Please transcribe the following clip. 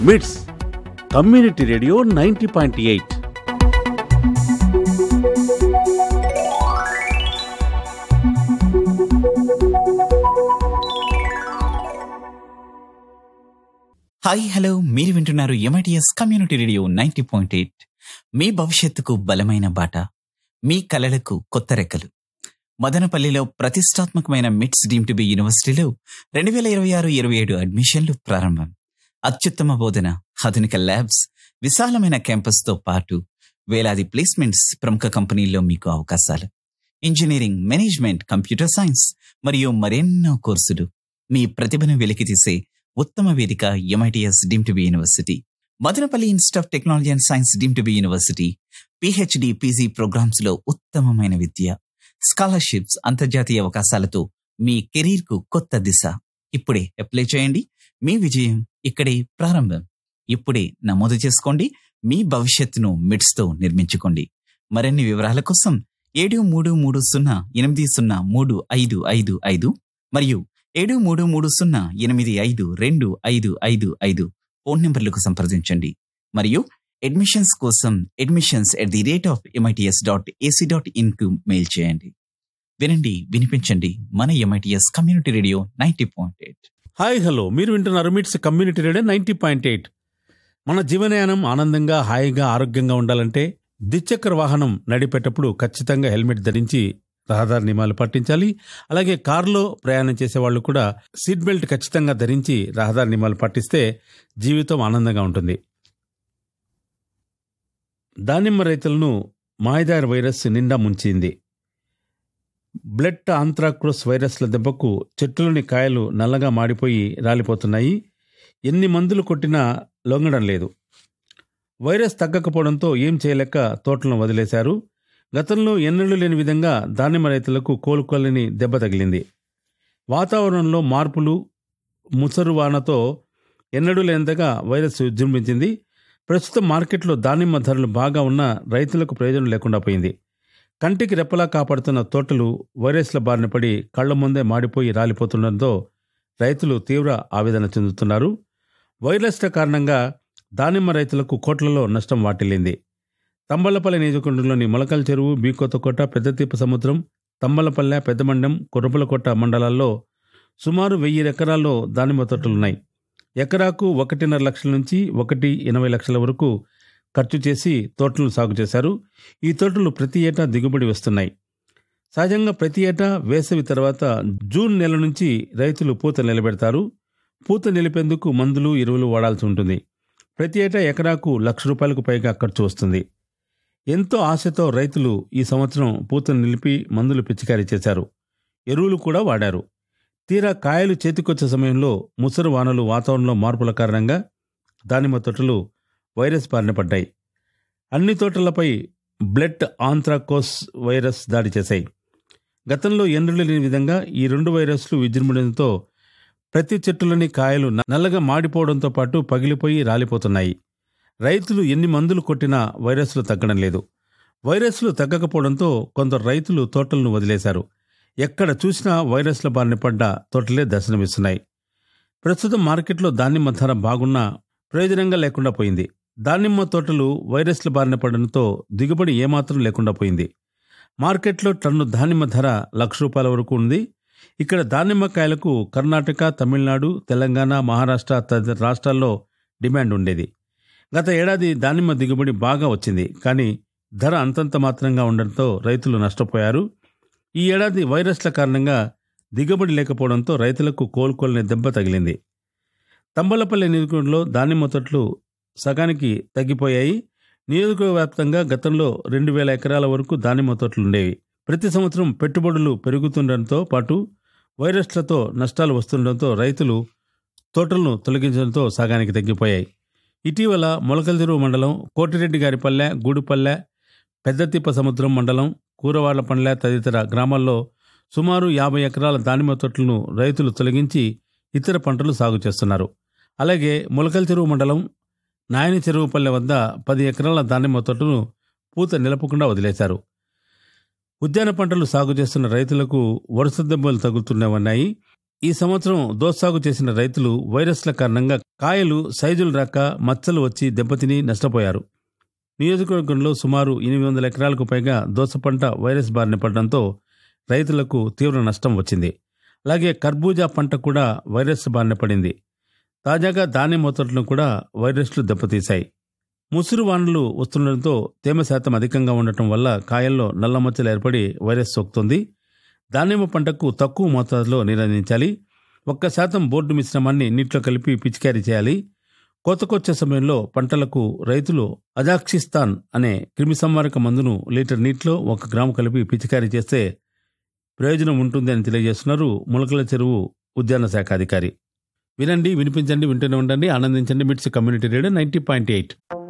మిట్స్ community radio ninety point eight hi hello మీరు వింటున్నారు MITS community radio ninety point eight మీ భవిష్యత్తుకు బలమైన బాట మీ కలలకు కొత్త రెక్కలు మదనపల్లిలో ప్రతిష్టాత్మకమైన మిట్స్ డీమ్ టు బి యూనివర్సిటీలో రెండు వేల ఇరవై ఆరు ఇరవై ఏడు అడ్మిషన్లు ప్రారంభం అత్యుత్తమ బోధన ఆధునిక ల్యాబ్స్ విశాలమైన క్యాంపస్తో పాటు వేలాది ప్లేస్మెంట్స్ ప్రముఖ కంపెనీల్లో మీకు అవకాశాలు ఇంజనీరింగ్ మేనేజ్మెంట్ కంప్యూటర్ సైన్స్ మరియు మరెన్నో కోర్సులు మీ ప్రతిభను వెలికితీసే ఉత్తమ వేదిక MITS deemed to be university Madanapalle institute of technology and science deemed to be university PhD PG programs లో ఉత్తమమైన విద్య స్కాలర్షిప్స్ అంతర్జాతీయ అవకాశాలతో మీ కెరీర్ కు కొత్త దిశ ఇప్పుడే అప్లై చేయండి మీ విజయం ఇక్కడే ప్రారంభం ఇప్పుడే నమోదు చేసుకోండి మీ భవిష్యత్తును మిడ్స్ తో నిర్మించుకోండి మరిన్ని వివరాల కోసం ఏడు మూడు మూడు సున్నా ఎనిమిది సున్నా మూడు ఐదు ఐదు ఐదు మరియు ఏడు మూడు మూడు సున్నా ఎనిమిది ఐదు రెండు ఐదు ఐదు ఐదు ఫోన్ నెంబర్లకు సంప్రదించండి మరియు అడ్మిషన్స్ కోసం admissions at the rate of MITS dot AC dot in కు మెయిల్ చేయండి వినండి వినిపించండి మన MITS community radio ninety point eight hi hello మీరు వింటున్నారు MITS community radio ninety point eight మన జీవనయానం ఆనందంగా హాయిగా ఆరోగ్యంగా ఉండాలంటే ద్విచక్ర వాహనం నడిపేటప్పుడు ఖచ్చితంగా హెల్మెట్ ధరించి రహదారి నియమాలు పాటించాలి అలాగే కారులో ప్రయాణం చేసే వాళ్ళు కూడా సీట్ బెల్ట్ ఖచ్చితంగా ధరించి రహదారి నియమాలు పాటిస్తే జీవితం ఆనందంగా ఉంటుంది దానిమ్మ రైతులను మాయదారి వైరస్ నిండా ముంచింది బ్లడ్ ఆంథ్రాక్రోస్ వైరస్ల దెబ్బకు చెట్టులోని కాయలు నల్లగా మాడిపోయి రాలిపోతున్నాయి ఎన్ని మందులు కొట్టినా లొంగడం లేదు వైరస్ తగ్గకపోవడంతో ఏం చేయలేక తోటలను వదిలేశారు గతంలో ఎన్నడూ లేని విధంగా దానిమ్మ రైతులకు కోలుకోలేని దెబ్బ తగిలింది వాతావరణంలో మార్పులు ముసరు వానతో ఎన్నడూ లేనంతగా వైరస్ విజృంభించింది ప్రస్తుతం మార్కెట్లో దానిమ్మ ధరలు బాగా ఉన్నా రైతులకు ప్రయోజనం లేకుండా పోయింది కంటికి రెప్పలా కాపాడుతున్న తోటలు వైరస్ల బారిన పడి కళ్ల ముందే మాడిపోయి రాలిపోతుండటంతో రైతులు తీవ్ర ఆవేదన చెందుతున్నారు వైరస్ల కారణంగా దానిమ్మ రైతులకు కోట్లలో నష్టం వాటిల్లింది తంబలపల్లి నియోజకవర్గంలోని మొలకల చెరువు బీకొత్తకోట పెద్దతీప సముద్రం తంబలపల్లె పెద్దమండం కుర్రపలకోట మండలాల్లో సుమారు వెయ్యి ఎకరాల్లో దానిమ్మ తోటలున్నాయి ఎకరాకు ఒకటిన్నర లక్షల నుంచి ఒకటి ఎనభై లక్షల వరకు ఖర్చు చేసి తోటలను సాగు చేశారు ఈ తోటలు ప్రతి ఏటా దిగుబడి వస్తున్నాయి సహజంగా ప్రతి ఏటా వేసవి తర్వాత జూన్ నెల నుంచి రైతులు పూత నిలబెడతారు పూత నిలిపేందుకు మందులు ఎరువులు వాడాల్సి ఉంటుంది ప్రతి ఏటా ఎకరాకు లక్ష రూపాయలకు పైగా ఖర్చు వస్తుంది ఎంతో ఆశతో రైతులు ఈ సంవత్సరం పూతను నిలిపి మందులు పిచికారీ చేశారు ఎరువులు కూడా వాడారు తీరా కాయలు చేతికొచ్చే సమయంలో ముసరు వానలు వాతావరణంలో మార్పుల కారణంగా దానిమ్మ తోటలు వైరస్ బారిన పడ్డాయి అన్ని తోటలపై బ్లడ్ ఆంథ్రాకోస్ వైరస్ దాడి చేశాయి గతంలో ఎన్నడూ లేని విధంగా ఈ రెండు వైరస్లు విజృంభణతో ప్రతి చెట్టులోని కాయలు నల్లగా మాడిపోవడంతో పాటు పగిలిపోయి రాలిపోతున్నాయి రైతులు ఎన్ని మందులు కొట్టినా వైరస్లు తగ్గడం లేదు వైరస్లు తగ్గకపోవడంతో కొందరు రైతులు తోటలను వదిలేశారు ఎక్కడ చూసినా వైరస్ల బారిన పడ్డ తోటలే దర్శనమిస్తున్నాయి ప్రస్తుతం మార్కెట్లో దానిమ్మ ధర బాగున్నా ప్రయోజనంగా లేకుండా పోయింది దానిమ్మ తోటలు వైరస్ల బారిన పడడంతో దిగుబడి ఏమాత్రం లేకుండా పోయింది మార్కెట్లో టన్ను దానిమ్మ ధర లక్ష రూపాయల వరకు ఉంది ఇక్కడ దానిమ్మకాయలకు కర్ణాటక తమిళనాడు తెలంగాణ మహారాష్ట్ర తదితర రాష్ట్రాల్లో డిమాండ్ ఉండేది గత ఏడాది దానిమ్మ దిగుబడి బాగా వచ్చింది కానీ ధర అంతంత మాత్రంగా ఉండడంతో రైతులు నష్టపోయారు ఈ ఏడాది వైరస్ల కారణంగా దిగుబడి లేకపోవడంతో రైతులకు కోలుకోలేని దెబ్బ తగిలింది తంబలపల్లి నియోజకవర్గంలో దానిమ్మ తోటలు సగానికి తగ్గిపోయాయి నియోజకవర్గ వ్యాప్తంగా గతంలో రెండు వేల ఎకరాల వరకు దానిమ్మ తోటలు ఉండేవి ప్రతి సంవత్సరం పెట్టుబడులు పెరుగుతుండటంతో పాటు వైరస్లతో నష్టాలు వస్తుండటంతో రైతులు తోటలను తొలగించడంతో సగానికి తగ్గిపోయాయి ఇటీవల మొలకల్చెరువు మండలం కోటిరెడ్డి గారిపల్లె గూడుపల్లె పెద్దతిప్ప సముద్రం మండలం కూరవాళ్లపల్లె తదితర గ్రామాల్లో సుమారు యాభై ఎకరాల దానిమ్మ తోటలను రైతులు తొలగించి ఇతర పంటలు సాగు చేస్తున్నారు అలాగే మొలకల చెరువు మండలం నాయని చెరువుపల్లె వద్ద పది ఎకరాల దానిమ్మ తోటను పూత నిలపకుండా వదిలేశారు ఉద్యాన పంటలు సాగు చేస్తున్న రైతులకు వరుస దెబ్బలు తగులుతున్నాయి ఈ సంవత్సరం దోసాగు చేసిన రైతులు వైరస్ల కారణంగా కాయలు సైజులు రాక మచ్చలు వచ్చి దెబ్బతిని నష్టపోయారు నియోజకవర్గంలో సుమారు ఎనిమిది వందల ఎకరాలకు పైగా దోస పంట వైరస్ బారిన పడడంతో రైతులకు తీవ్ర నష్టం వచ్చింది అలాగే కర్బూజా పంట కూడా వైరస్ బారిన పడింది తాజాగా ధాన్యం తోటలను కూడా వైరస్లు దెబ్బతీశాయి ముసురు వానలు వస్తుండటంతో తేమ శాతం అధికంగా ఉండటం వల్ల కాయల్లో నల్ల మచ్చలు ఏర్పడి వైరస్ సోకుతుంది దానిమ్మ పంటకు తక్కువ మోతాదులో నీరందించాలి ఒక్క శాతం బోర్డు మిశ్రమాన్ని నీటిలో కలిపి పిచికారీ చేయాలి కోతకొచ్చే సమయంలో పంటలకు రైతులు అజాక్సిస్తాన్ అనే క్రిమిసంహారక మందును లీటర్ నీటిలో ఒక గ్రాము కలిపి పిచికారీ చేస్తే ప్రయోజనం ఉంటుంది అని తెలియజేస్తున్నారు ములకల చెరువు ఉద్యాన శాఖ అధికారి వినండి వినిపించండి వింటూనే ఉండండి ఆనందించండి MITS community radio ninety point eight